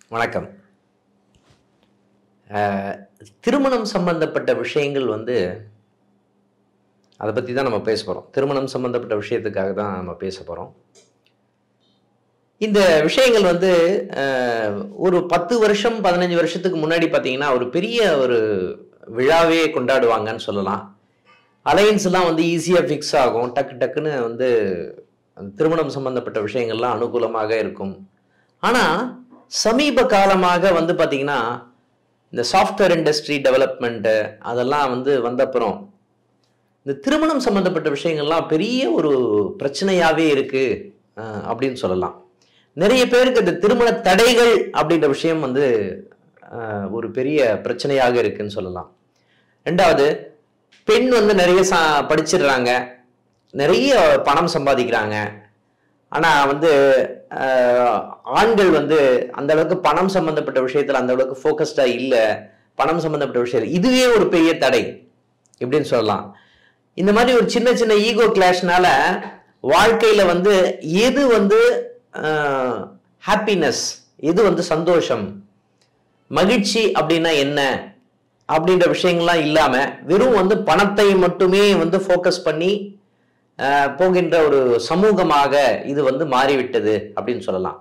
வணக்கம் அஹ், திருமணம் சம்பந்தப்பட்ட விஷயங்கள் வந்து அதை பற்றி தான் நம்ம பேச போகிறோம் திருமணம் சம்பந்தப்பட்ட விஷயத்துக்காக தான் நம்ம பேச போகிறோம் இந்த விஷயங்கள் வந்து அஹ், ஒரு பத்து வருஷம் பதினஞ்சு வருஷத்துக்கு முன்னாடி பார்த்தீங்கன்னா ஒரு பெரிய ஒரு விழாவே கொண்டாடுவாங்கன்னு சொல்லலாம் அலையன்ஸ்லாம் வந்து ஈஸியாக ஃபிக்ஸ் ஆகும் டக்கு டக்குன்னு வந்து அந்த திருமணம் சம்பந்தப்பட்ட விஷயங்கள்லாம் அனுகூலமாக இருக்கும் ஆனால் சமீப காலமாக வந்து பார்த்தீங்கன்னா இந்த சாஃப்ட்வேர் இண்டஸ்ட்ரி டெவலப்மெண்ட்டு அதெல்லாம் வந்து வந்தப்புறம் இந்த திருமணம் சம்பந்தப்பட்ட விஷயங்கள்லாம் பெரிய ஒரு பிரச்சனையாகவே இருக்கு அஹ், அப்படின்னு சொல்லலாம் நிறைய பேருக்கு இந்த திருமண தடைகள் அப்படின்ற விஷயம் வந்து அஹ், ஒரு பெரிய பிரச்சனையாக இருக்குன்னு சொல்லலாம் ரெண்டாவது பெண் வந்து நிறைய சா படிச்சிடுறாங்க நிறைய பணம் சம்பாதிக்கிறாங்க ஆனால் வந்து ஆஹ், ஆண்கள் வந்து அந்த அளவுக்கு பணம் சம்பந்தப்பட்ட விஷயத்தில் அந்த அளவுக்கு ஃபோக்கஸ்டாக இல்லை பணம் சம்பந்தப்பட்ட விஷயம் இதுவே ஒரு பெரிய தடை இப்படின்னு சொல்லலாம் இந்த மாதிரி ஒரு சின்ன சின்ன ஈகோ கிளாஷ்னால வாழ்க்கையில வந்து எது வந்து ஹாப்பினஸ் எது வந்து சந்தோஷம் மகிழ்ச்சி அப்படின்னா என்ன அப்படின்ற விஷயங்கள்லாம் இல்லாம வெறும் வந்து பணத்தை மட்டுமே வந்து ஃபோக்கஸ் பண்ணி ஆஹ், போகின்ற ஒரு சமூகமாக இது வந்து மாறிவிட்டது அப்படின்னு சொல்லலாம்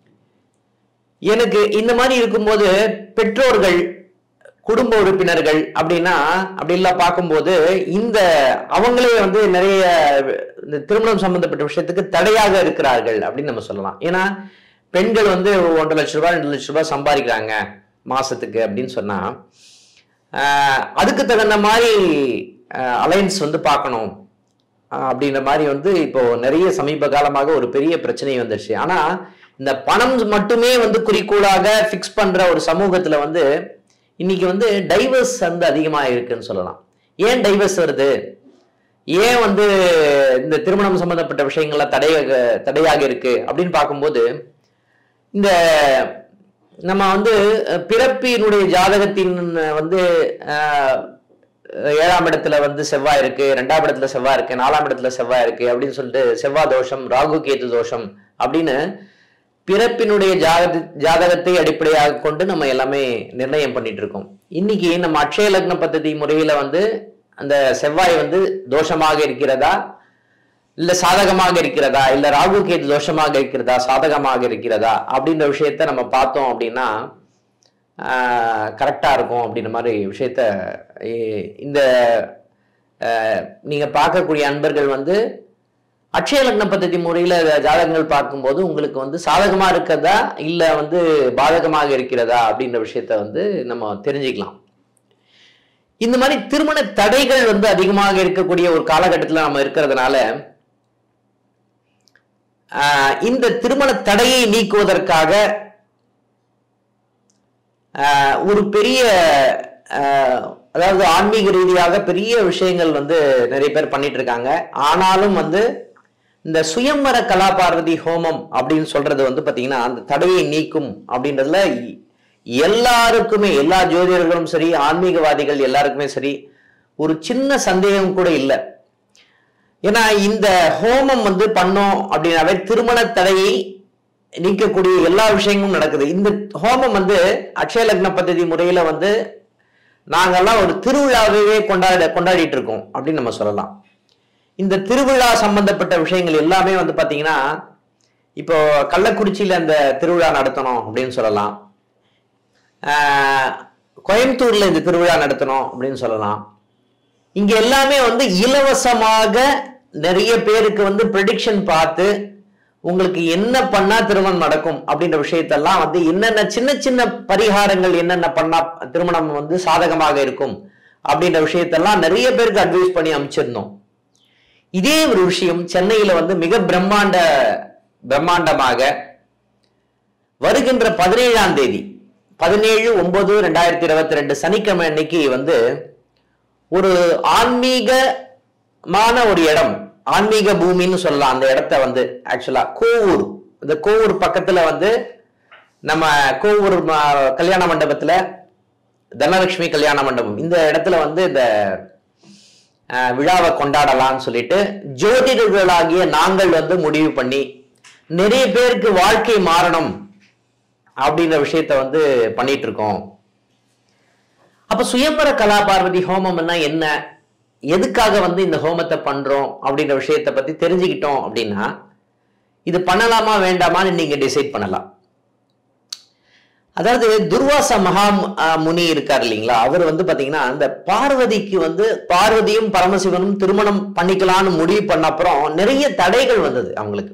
எனக்கு இந்த மாதிரி இருக்கும்போது பெற்றோர்கள் குடும்ப உறுப்பினர்கள் அப்படின்னா அப்படிலாம் பார்க்கும்போது இந்த அவங்களே வந்து நிறைய இந்த திருமணம் சம்பந்தப்பட்ட விஷயத்துக்கு தடையாக இருக்கிறார்கள் அப்படின்னு நம்ம சொல்லலாம் ஏன்னா பெண்கள் வந்து ஒன்றரை லட்ச ரூபாய் ரெண்டு லட்ச ரூபாய் சம்பாதிக்கிறாங்க மாசத்துக்கு அப்படின்னு சொன்னா ஆஹ், அதுக்கு தகுந்த மாதிரி அலையன்ஸ் வந்து பார்க்கணும் ஆஹ், அப்படின்ற மாதிரி வந்து இப்போ நிறைய சமீப காலமாக ஒரு பெரிய பிரச்சனை வந்துருச்சு ஆனா இந்த பணம் மட்டுமே வந்து குறிக்கோளாக ஃபிக்ஸ் பண்ற ஒரு சமூகத்துல வந்து இன்னைக்கு வந்து டைவர்ஸ் வந்து அதிகமாக இருக்குன்னு சொல்லலாம் ஏன் டைவர்ஸ் வருது ஏன் வந்து இந்த திருமணம் சம்பந்தப்பட்ட விஷயங்கள்லாம் தடையாக தடையாக இருக்கு அப்படின்னு பார்க்கும்போது இந்த நம்ம வந்து அஹ், பிறப்பினுடைய ஜாதகத்தின் வந்து அஹ், ஏழாம் இடத்துல வந்து செவ்வாய் இருக்கு ரெண்டாம் இடத்துல செவ்வாய் இருக்கு நாலாம் இடத்துல செவ்வாய் இருக்கு அப்படின்னு சொல்லிட்டு செவ்வாய் தோஷம் ராகு கேது தோஷம் அப்படின்னு பிறப்பினுடைய ஜாதக ஜாதகத்தை அடிப்படையாக கொண்டு நம்ம எல்லாமே நிர்ணயம் பண்ணிட்டு இருக்கோம் இன்னைக்கு நம்ம அட்சய லக்ன பദ്ധதி முறையில வந்து அந்த செவ்வாய் வந்து தோஷமாக இருக்கிறதா இல்ல சாதகமாக இருக்கிறதா இல்ல ராகு கேது தோஷமாக இருக்கிறதா சாதகமாக இருக்கிறதா அப்படின்ற விஷயத்த நம்ம பார்த்தோம் அப்படின்னா கரெக்டா இருக்கும் அப்படின்ற மாதிரி விஷயத்த இ- இந்த ஆஹ், நீங்க பார்க்கக்கூடிய அன்பர்கள் வந்து அட்சய லக்ன பദ്ധதி முறையில ஜாதகங்கள் பார்க்கும்போது உங்களுக்கு வந்து சாதகமா இருக்கிறதா இல்ல வந்து பாதகமாக இருக்கிறதா அப்படின்ற விஷயத்த வந்து நம்ம தெரிஞ்சுக்கலாம் இந்த மாதிரி திருமண தடைகள் வந்து அதிகமாக இருக்கக்கூடிய ஒரு காலகட்டத்தில் நம்ம இருக்கிறதுனால ஆஹ், இந்த திருமண தடையை நீக்குவதற்காக ஆஹ், ஒரு பெரிய ஆஹ், அதாவது ஆன்மீக ரீதியாக பெரிய விஷயங்கள் வந்து நிறைய பேர் பண்ணிட்டு இருக்காங்க ஆனாலும் வந்து இந்த சுயம்வர கலாபாரதி ஹோமம் அப்படின்னு சொல்றது வந்து பாத்தீங்கன்னா அந்த தடையை நீக்கும் அப்படின்றதுல இ- எல்லாருக்குமே எல்லா ஜோதிடர்களும் சரி ஆன்மீகவாதிகள் எல்லாருக்குமே சரி ஒரு சின்ன சந்தேகம் கூட இல்லை ஏன்னா இந்த ஹோமம் வந்து பண்ணோம் அப்படின்னாவே திருமண தடையை நீக்கக்கூடிய எல்லா விஷயங்களும் நடக்குது இந்த ஹோமம் வந்து அக்ஷய லக்ன பദ്ധதி முறையில வந்து நாங்கெல்லாம் ஒரு திருவிழாவே கொண்டாட கொண்டாடிட்டு இருக்கோம் அப்படின்னு நம்ம சொல்லலாம் இந்த திருவிழா சம்பந்தப்பட்ட விஷயங்கள் எல்லாமே வந்து பாத்தீங்கன்னா இப்போ கள்ளக்குறிச்சியில அந்த திருவிழா நடத்தணும் அப்படின்னு சொல்லலாம் ஆஹ், கோயம்புத்தூர்ல இந்த திருவிழா நடத்தணும் அப்படின்னு சொல்லலாம் இங்க எல்லாமே வந்து இலவசமாக நிறைய பேருக்கு வந்து ப்ரெடிக்ஷன் பார்த்து உங்களுக்கு என்ன பண்ணா திருமணம் நடக்கும் அப்படின்ற விஷயத்தெல்லாம் வந்து என்னென்ன சின்ன சின்ன பரிகாரங்கள் என்னென்ன பண்ணா திருமணம் வந்து சாதகமாக இருக்கும் அப்படின்ற விஷயத்தெல்லாம் நிறைய பேருக்கு அட்வைஸ் பண்ணி அமைச்சிருந்தோம் இதே ஒரு விஷயம் சென்னையில வந்து மிக பிரம்மாண்ட பிரம்மாண்டமாக வருகின்ற பதினேழாம் தேதி பதினேழு ஒன்பது ரெண்டாயிரத்தி இருபத்தி ரெண்டு சனிக்கிழமை அன்னைக்கு வந்து ஒரு ஆன்மீகமான ஒரு இடம் ஆன்மீக பூமின்னு சொல்லலாம் அந்த இடத்த வந்து ஆக்சுவலா கோவூர் இந்த கோவூர் பக்கத்துல வந்து நம்ம கோவூர் ம- கல்யாண மண்டபத்துல தனலட்சுமி கல்யாண மண்டபம் இந்த இடத்துல வந்து இந்த அஹ், விழாவை கொண்டாடலாம்னு சொல்லிட்டு ஜோதிடர்களாகிய நாங்கள் வந்து முடிவு பண்ணி நிறைய பேருக்கு வாழ்க்கை மாறணும் அப்படின்ற விஷயத்த வந்து பண்ணிட்டு இருக்கோம் அப்ப சுயம்பர கலா பார்வதி ஹோமம்னா என்ன எதுக்காக வந்து இந்த ஹோமத்தை பண்றோம் அப்படின்ற விஷயத்தை பத்தி தெரிஞ்சுக்கிட்டோம் அப்படின்னா இது பண்ணலாமா வேண்டாமான்னு நீங்க டிசைட் பண்ணலாம் அதாவது துர்வாச மகா அஹ், முனி இருக்கார் இல்லைங்களா அவர் வந்து பாத்தீங்கன்னா அந்த பார்வதிக்கு வந்து பார்வதியும் பரமசிவனும் திருமணம் பண்ணிக்கலாம்னு முடிவு பண்ண அப்புறம் நிறைய தடைகள் வந்தது அவங்களுக்கு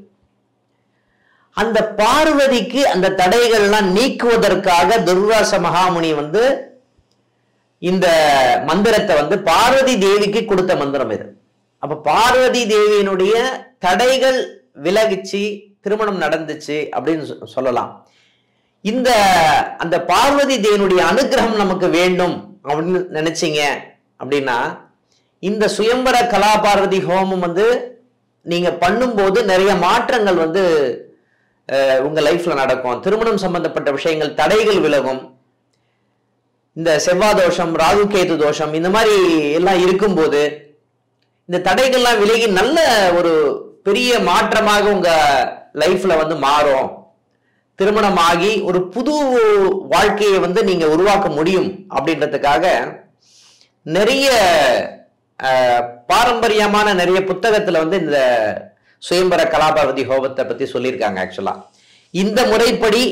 அந்த பார்வதிக்கு அந்த தடைகள்லாம் நீக்குவதற்காக துர்வாச மகாமுனி வந்து இந்த மந்திரத்தை வந்து பார்வதி தேவிக்கு கொடுத்த மந்திரம் இது அப்ப பார்வதி தேவியினுடைய தடைகள் விலகிச்சு திருமணம் நடந்துச்சு அப்படின்னு சொ- சொல்லலாம் இந்த அந்த பார்வதி தேவனுடைய அனுகிரகம் நமக்கு வேண்டும் அப்படின்னு நினைச்சீங்க அப்படின்னா இந்த சுயம்பர கலா பார்வதி ஹோமம் வந்து நீங்க பண்ணும்போது நிறைய மாற்றங்கள் வந்து அஹ், உங்க லைஃப்ல நடக்கும் திருமணம் சம்பந்தப்பட்ட விஷயங்கள் தடைகள் விலகும் இந்த செவ்வாய் தோஷம் ராகு கேது தோஷம் இந்த மாதிரி எல்லாம் இருக்கும்போது இந்த தடைகள்லாம் விலகி நல்ல ஒரு பெரிய மாற்றமாக உங்க லைஃப்ல வந்து மாறும் திருமணம் ஆகி ஒரு புது வாழ்க்கையை வந்து நீங்க உருவாக்க முடியும் அப்படின்றதுக்காக நிறைய அஹ், பாரம்பரியமான நிறைய புத்தகத்துல வந்து இந்த சுயம்பர கலாபாரதி ஹோமத்தை பத்தி சொல்லியிருக்காங்க ஆக்சுவலா இந்த முறைப்படி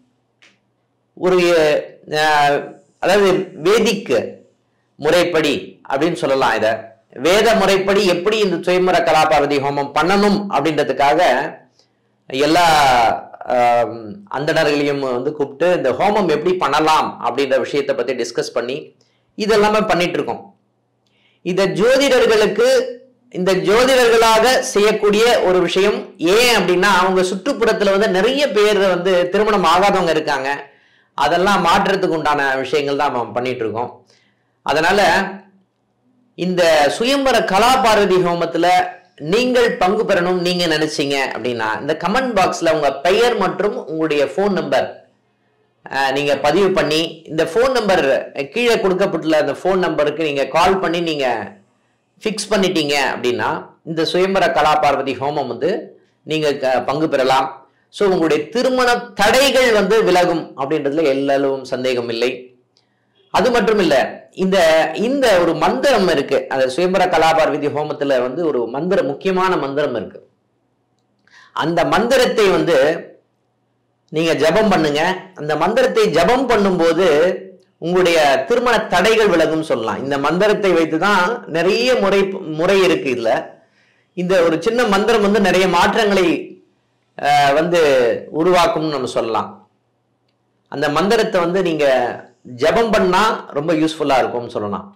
ஒரு அஹ், அதாவது வேதிக் முறைப்படி அப்படின்னு சொல்லலாம் இத வேத முறைப்படி எப்படி இந்த சுயம்பர கலாபாரதி ஹோமம் பண்ணணும் அப்படின்றதுக்காக எல்லா ஆம், அந்தணர்களையும் வந்து கூப்பிட்டு இந்த ஹோமம் எப்படி பண்ணலாம் அப்படின்ற விஷயத்தை பத்தி டிஸ்கஸ் பண்ணி இதெல்லாமே பண்ணிட்டு இருக்கோம் இத ஜோதிடர்களுக்கு இந்த ஜோதிடர்களாக செய்யக்கூடிய ஒரு விஷயம் ஏன் அப்படின்னா அவங்க சுற்றுப்புறத்துல வந்து நிறைய பேர் வந்து திருமணம் ஆகாதவங்க இருக்காங்க அதெல்லாம் மாற்றுறதுக்கு உண்டான விஷயங்கள் தான் நம்ம பண்ணிட்டு இருக்கோம் அதனால இந்த சுயம்பர கலா பார்வதி ஹோமத்துல நீங்கள் பங்கு பெறணும் நீங்க நினைச்சீங்க அப்படின்னா இந்த கமெண்ட் பாக்ஸ்ல உங்க பெயர் மற்றும் உங்களுடைய ஃபோன் நம்பர் நீங்க பதிவு பண்ணி இந்த ஃபோன் நம்பர் கீழே கொடுக்கப்பட்டுள்ள அந்த ஃபோன் நம்பருக்கு நீங்க கால் பண்ணி நீங்க ஃபிக்ஸ் பண்ணிட்டீங்க அப்படின்னா இந்த சுயம்பர கலா பார்வதி ஹோமம் வந்து நீங்க க- பங்கு பெறலாம் ஸோ உங்களுடைய திருமண தடைகள் வந்து விலகும் அப்படின்றதுல எல்லளவும் சந்தேகம் இல்லை அது மட்டும் இல்ல இந்த இந்த ஒரு மந்திரம் இருக்கு அந்த சுயம்பர கலாபார்வதி ஹோமத்துல வந்து ஒரு மந்திரம் முக்கியமான மந்திரம் இருக்கு அந்த மந்திரத்தை வந்து நீங்க ஜெபம் பண்ணுங்க அந்த மந்திரத்தை ஜெபம் பண்ணும்போது உங்களுடைய திருமண தடைகள் விலகும் சொல்லலாம் இந்த மந்திரத்தை வைத்து தான் நிறைய முறை முறை இருக்கு இதுல இந்த ஒரு சின்ன மந்திரம் வந்து நிறைய மாற்றங்களை அஹ், வந்து உருவாக்கும்னு நம்ம சொல்லலாம் அந்த மந்திரத்தை வந்து நீங்க ஜெபம் பண்ணா ரொம்ப யூஸ்ஃபுல்லா இருக்கும்னு சொல்லலாம்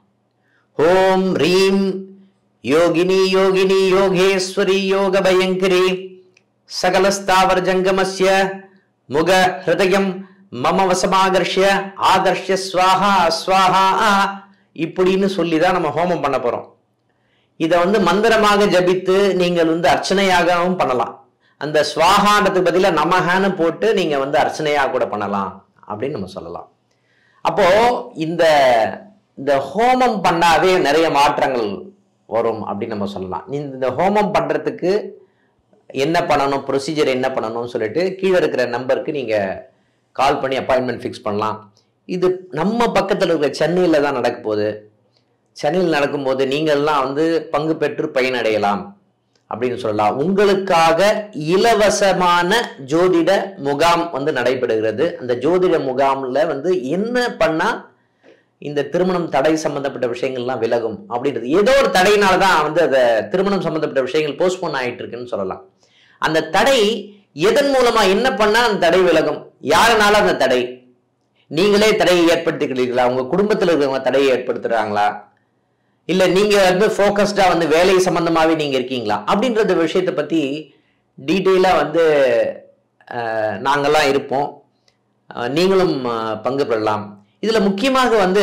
ஓம் ரீம் யோகினி யோகினி யோகேஸ்வரி யோக பயங்கரி சகலஸ்தாவர ஜங்கமஸ்ய முக ஹிருதயம் மம வசமாகர்ஷ்ய ஆகர்ஷ்ய ஸ்வாஹா ஸ்வாஹா இப்படின்னு சொல்லி தான் நம்ம ஹோமம் பண்ண போறோம் இதை வந்து மந்திரமாக ஜபித்து நீங்கள் வந்து அர்ச்சனையாகவும் பண்ணலாம் அந்த ஸ்வாகான்றதுக்கு பதிலா நமஹான்னு போட்டு நீங்க வந்து அர்ச்சனையா கூட பண்ணலாம் அப்படின்னு நம்ம சொல்லலாம் அப்போ இந்த இந்த ஹோமம் பண்ணாவே நிறைய மாற்றங்கள் வரும் அப்படின்னு நம்ம சொல்லலாம் இந்த இந்த ஹோமம் பண்றதுக்கு என்ன பண்ணணும் ப்ரொசீஜர் என்ன பண்ணணும்னு சொல்லிட்டு கீழே இருக்கிற நம்பருக்கு நீங்க கால் பண்ணி அப்பாயின்மெண்ட் ஃபிக்ஸ் பண்ணலாம் இது நம்ம பக்கத்தில் இருக்கிற சென்னையில் தான் நடக்க போகுது சென்னையில் நடக்கும்போது நீங்கள்லாம் வந்து பங்கு பெற்று பயனடையலாம் அப்படின்னு சொல்லலாம் உங்களுக்காக இலவசமான ஜோதிட முகாம் வந்து நடைபெறுகிறது அந்த ஜோதிட முகாம்ல வந்து என்ன பண்ணா இந்த திருமணம் தடை சம்பந்தப்பட்ட விஷயங்கள்லாம் விலகும் அப்படின்றது ஏதோ ஒரு தடையினால தான் வந்து அந்த திருமணம் சம்பந்தப்பட்ட விஷயங்கள் போஸ்ட்போன் ஆயிட்டு இருக்குன்னு சொல்லலாம் அந்த தடை எதன் மூலமா என்ன பண்ணா அந்த தடை விலகும் யாருனால அந்த தடை நீங்களே தடையை ஏற்படுத்திக்கிறீங்களா உங்க குடும்பத்தில் இருக்கிறவங்க தடையை ஏற்படுத்துறாங்களா இல்ல நீங்க வந்து ஃபோக்கஸ்டா வந்து வேலை சம்பந்தமாவே நீங்க இருக்கீங்களா அப்படின்றத விஷயத்தை பத்தி டீட்டெயிலா வந்து அஹ், நாங்கெல்லாம் இருப்போம் அஹ், நீங்களும் அஹ், பங்கு பெறலாம் இதுல முக்கியமாக வந்து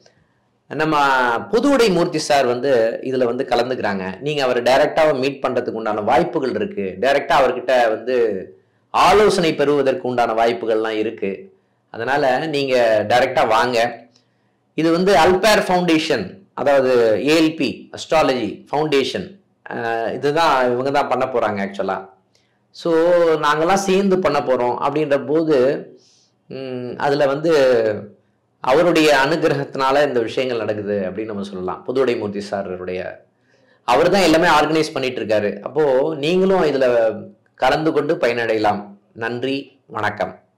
நம்ம புதுவுடை மூர்த்தி சார் வந்து இதுல வந்து கலந்துக்கிறாங்க நீங்க அவர் டைரக்டாக மீட் பண்றதுக்கு உண்டான வாய்ப்புகள் இருக்கு டைரக்டா அவர்கிட்ட வந்து ஆலோசனை பெறுவதற்கு உண்டான வாய்ப்புகள்லாம் இருக்கு அதனால நீங்க டைரக்டா வாங்க இது வந்து அல்பேர் ஃபவுண்டேஷன் அதாவது ஏஎல்பி அஸ்ட்ராலஜி ஃபவுண்டேஷன் இதுதான் இவங்க தான் பண்ண போறாங்க ஆக்சுவலா ஸோ நாங்கெல்லாம் சேர்ந்து பண்ண போறோம் அப்படின்ற போது ம், அதுல வந்து அவருடைய அனுகிரகத்தினால இந்த விஷயங்கள் நடக்குது அப்படின்னு நம்ம சொல்லலாம் புதுவுடை மூர்த்தி சாருடைய அவர் தான் எல்லாமே ஆர்கனைஸ் பண்ணிட்டு இருக்காரு அப்போ நீங்களும் இதுல கலந்து கொண்டு பயனடையலாம் நன்றி வணக்கம்